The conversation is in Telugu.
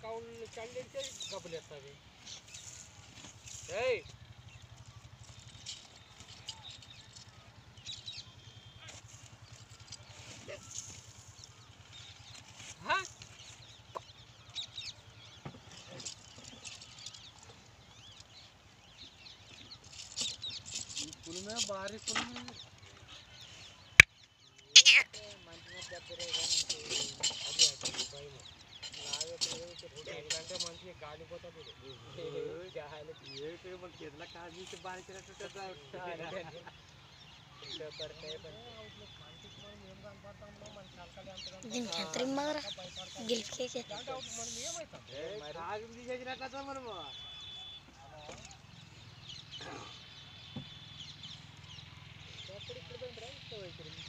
కౌలు చల్లింటే గబ్బులేస్తుంది ఏయ్ హా? ఈ పులిమే భారీ పులిమే ఎందుకంటే మంచిగా గాలిపోతుంది గాలి మన చేతిలో కాలు తీసి బాధించినట్టు దీనికి ఎంత రిమ్మగరా గెలిపికే ఆగం తీసేసినట్టు మనము ఎప్పుడు ఇక్కడ పోయిందిరా? ఇక్కడ పోయింది.